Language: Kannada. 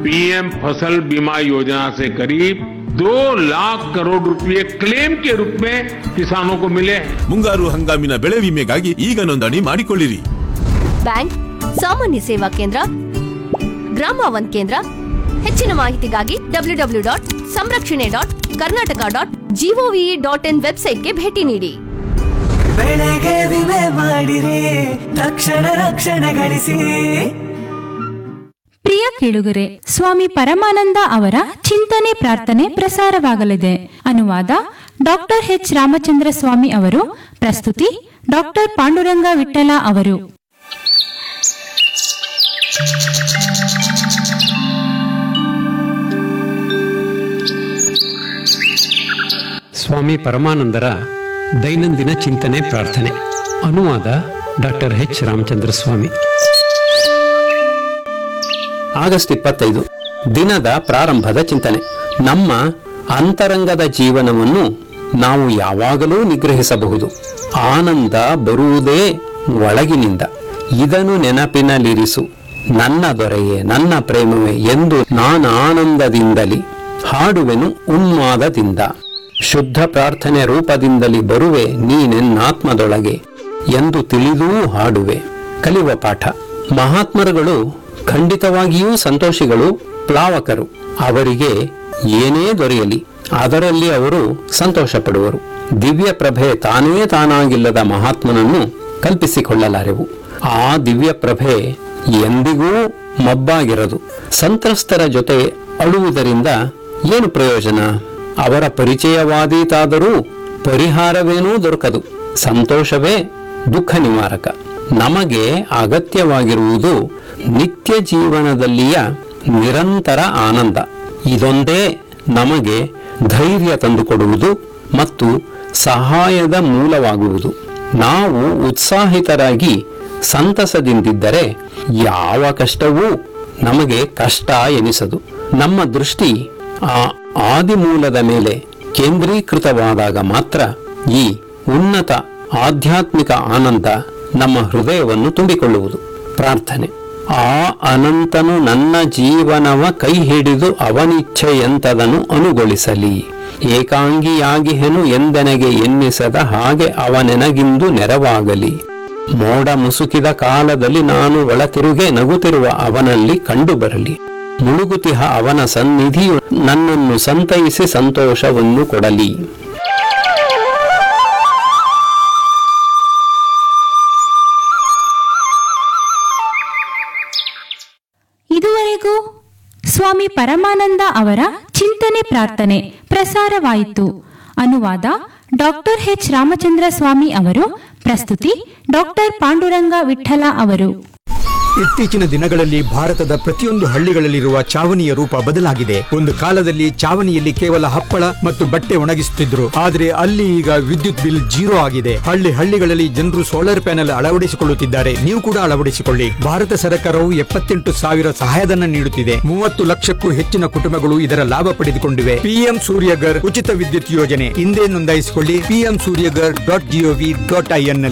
पीएम फसल बीमा योजना से करीब दो लाख करोड़ रुपए क्लेम के रूप में किसानों को मिले हैं ಮುಂಗಾರು ಹಂಗಾಮಿನ ಬೆಳೆ ವಿಮೆಗಾಗಿ ಈಗ ನೋಂದಣಿ ಮಾಡಿಕೊಳ್ಳಿರಿ ಬ್ಯಾಂಕ್ ಸಾಮಾನ್ಯ ಸೇವಾ ಕೇಂದ್ರ ಗ್ರಾಮ ಒನ್ ಕೇಂದ್ರ ಹೆಚ್ಚಿನ ಮಾಹಿತಿಗಾಗಿ ಡಬ್ಲ್ಯೂ ಡಬ್ಲ್ಯೂ ಡಾಟ್ ಸಂರಕ್ಷಣೆ dot Karnataka dot gov dot in ವೆಬ್ಸೈಟ್ಗೆ ಭೇಟಿ ನೀಡಿ ಬೆಳೆಗೆ ವಿಮೆ ಮಾಡಿರಿ ತಕ್ಷಣ ರಕ್ಷಣೆ ಗಳಿಸಿ ಪ್ರಿಯ ಕೇಳುಗರೆ ಸ್ವಾಮಿ ಪರಮಾನಂದ ಅವರ ಚಿಂತನೆ ಪ್ರಾರ್ಥನೆ ಪ್ರಸಾರವಾಗಲಿದೆ ಅನುವಾದ ಡಾಕ್ಟರ್ ಎಚ್ ರಾಮಚಂದ್ರ ಸ್ವಾಮಿ ಅವರು ಪ್ರಸ್ತುತಿ ಡಾಕ್ಟರ್ ಪಾಂಡುರಂಗ ವಿಠಲ ಅವರು ಸ್ವಾಮಿ ಪರಮಾನಂದರ ದೈನಂದಿನ ಚಿಂತನೆ ಪ್ರಾರ್ಥನೆ ಅನುವಾದ doctor H Ramachandra Swamy August ಇಪ್ಪತ್ತೈದು ದಿನದ ಪ್ರಾರಂಭದ ಚಿಂತನೆ ನಮ್ಮ ಅಂತರಂಗದ ಜೀವನವನ್ನು ನಾವು ಯಾವಾಗಲೂ ನಿಗ್ರಹಿಸಬಹುದು ಆನಂದ ಬರುವುದೇ ಒಳಗಿನಿಂದ ಇದನ್ನು ನೆನಪಿನಲ್ಲಿರಿಸು ನನ್ನ ದೊರೆಯೇ ನನ್ನ ಪ್ರೇಮವೇ ಎಂದು ನಾನು ಆನಂದದಿಂದಲಿ ಹಾಡುವೆನು ಉನ್ಮಾದದಿಂದ ಶುದ್ಧ ಪ್ರಾರ್ಥನೆ ರೂಪದಿಂದಲಿ ಬರುವೆ ನೀನೆನ್ನಾತ್ಮದೊಳಗೆ ಎಂದು ತಿಳಿದೂ ಹಾಡುವೆ ಕಲಿಯುವ ಪಾಠ ಮಹಾತ್ಮರುಗಳು ಖಂಡಿತವಾಗಿಯೂ ಸಂತೋಷಿಗಳು ಪ್ಲಾವಕರು ಅವರಿಗೆ ಏನೇ ದೊರೆಯಲಿ ಅದರಲ್ಲಿ ಅವರು ಸಂತೋಷ ಪಡುವರು ದಿವ್ಯ ಪ್ರಭೆ ತಾನೇ ತಾನಾಗಿಲ್ಲದ ಮಹಾತ್ಮನನ್ನು ಕಲ್ಪಿಸಿಕೊಳ್ಳಲಾರೆವು ಆ ದಿವ್ಯ ಪ್ರಭೆ ಎಂದಿಗೂ ಮಬ್ಬಾಗಿರದು ಸಂತ್ರಸ್ತರ ಜೊತೆ ಅಳುವುದರಿಂದ ಏನು ಪ್ರಯೋಜನ ಅವರ ಪರಿಚಯವಾದೀತಾದರೂ ಪರಿಹಾರವೇನೂ ದೊರಕದು ಸಂತೋಷವೇ ದುಃಖ ನಿವಾರಕ ನಮಗೆ ಅಗತ್ಯವಾಗಿರುವುದು ನಿತ್ಯ ಜೀವನದಲ್ಲಿಯ ನಿರಂತರ ಆನಂದ ಇದೊಂದೇ ನಮಗೆ ಧೈರ್ಯ ತಂದುಕೊಡುವುದು ಮತ್ತು ಸಹಾಯದ ಮೂಲವಾಗುವುದು ನಾವು ಉತ್ಸಾಹಿತರಾಗಿ ಸಂತಸದಿಂದಿದ್ದರೆ ಯಾವ ಕಷ್ಟವೂ ನಮಗೆ ಕಷ್ಟ ಎನಿಸದು ನಮ್ಮ ದೃಷ್ಟಿ ಆ ಆದಿಮೂಲದ ಮೇಲೆ ಕೇಂದ್ರೀಕೃತವಾದಾಗ ಮಾತ್ರ ಈ ಉನ್ನತ ಆಧ್ಯಾತ್ಮಿಕ ಆನಂದ ನಮ್ಮ ಹೃದಯವನ್ನು ತುಂಬಿಕೊಳ್ಳುವುದು ಪ್ರಾರ್ಥನೆ ಆ ಅನಂತನು ನನ್ನ ಜೀವನವ ಕೈ ಹಿಡಿದು ಅವನಿಚ್ಛೆಯಂತದನು ಅನುಗೊಳಿಸಲಿ ಏಕಾಂಗಿಯಾಗಿಹೆನು ಎಂದೆನಗೆ ಎನ್ನಿಸದ ಹಾಗೆ ಅವನೆನಗಿಂದು ನೆರವಾಗಲಿ ಮೋಡ ಮುಸುಕಿದ ಕಾಲದಲ್ಲಿ ನಾನು ಒಳತಿರುಗೆ ನಗುತ್ತಿರುವ ಅವನಲ್ಲಿ ಕಂಡುಬರಲಿ ಮುಳುಗುತಿಹ ಅವನ ಸನ್ನಿಧಿಯು ನನ್ನನ್ನು ಸಂತೈಸಿ ಸಂತೋಷವನ್ನು ಕೊಡಲಿ ಇದುವರೆಗೂ ಸ್ವಾಮಿ ಪರಮಾನಂದ ಅವರ ಚಿಂತನೆ ಪ್ರಾರ್ಥನೆ ಪ್ರಸಾರವಾಯಿತು ಅನುವಾದ ಡಾಕ್ಟರ್ ಎಚ್ ರಾಮಚಂದ್ರ ಸ್ವಾಮಿ ಅವರು ಪ್ರಸ್ತುತಿ ಡಾಕ್ಟರ್ ಪಾಂಡುರಂಗ ವಿಠಲ ಅವರು ಇತ್ತೀಚಿನ ದಿನಗಳಲ್ಲಿ ಭಾರತದ ಪ್ರತಿಯೊಂದು ಹಳ್ಳಿಗಳಲ್ಲಿರುವ ಚಾವಣಿಯ ರೂಪ ಬದಲಾಗಿದೆ ಒಂದು ಕಾಲದಲ್ಲಿ ಚಾವಣಿಯಲ್ಲಿ ಕೇವಲ ಹಪ್ಪಳ ಮತ್ತು ಬಟ್ಟೆ ಒಣಗಿಸುತ್ತಿದ್ರು ಆದರೆ ಅಲ್ಲಿ ಈಗ ವಿದ್ಯುತ್ ಬಿಲ್ ಜೀರೋ ಆಗಿದೆ ಹಳ್ಳಿ ಹಳ್ಳಿಗಳಲ್ಲಿ ಜನರು ಸೋಲಾರ್ ಪ್ಯಾನೆಲ್ ಅಳವಡಿಸಿಕೊಳ್ಳುತ್ತಿದ್ದಾರೆ ನೀವು ಕೂಡ ಅಳವಡಿಸಿಕೊಳ್ಳಿ ಭಾರತ ಸರ್ಕಾರವು ಎಪ್ಪತ್ತೆಂಟು ಸಾವಿರ ಸಹಾಯಧನ ನೀಡುತ್ತಿದೆ ಮೂವತ್ತು ಲಕ್ಷಕ್ಕೂ ಹೆಚ್ಚಿನ ಕುಟುಂಬಗಳು ಇದರ ಲಾಭ ಪಡೆದುಕೊಂಡಿವೆ ಪಿಎಂ ಸೂರ್ಯಗರ್ ಉಚಿತ ವಿದ್ಯುತ್ ಯೋಜನೆ ಹಿಂದೆ ನೋಂದಾಯಿಸಿಕೊಳ್ಳಿ PM Suryaghar dot gov dot IN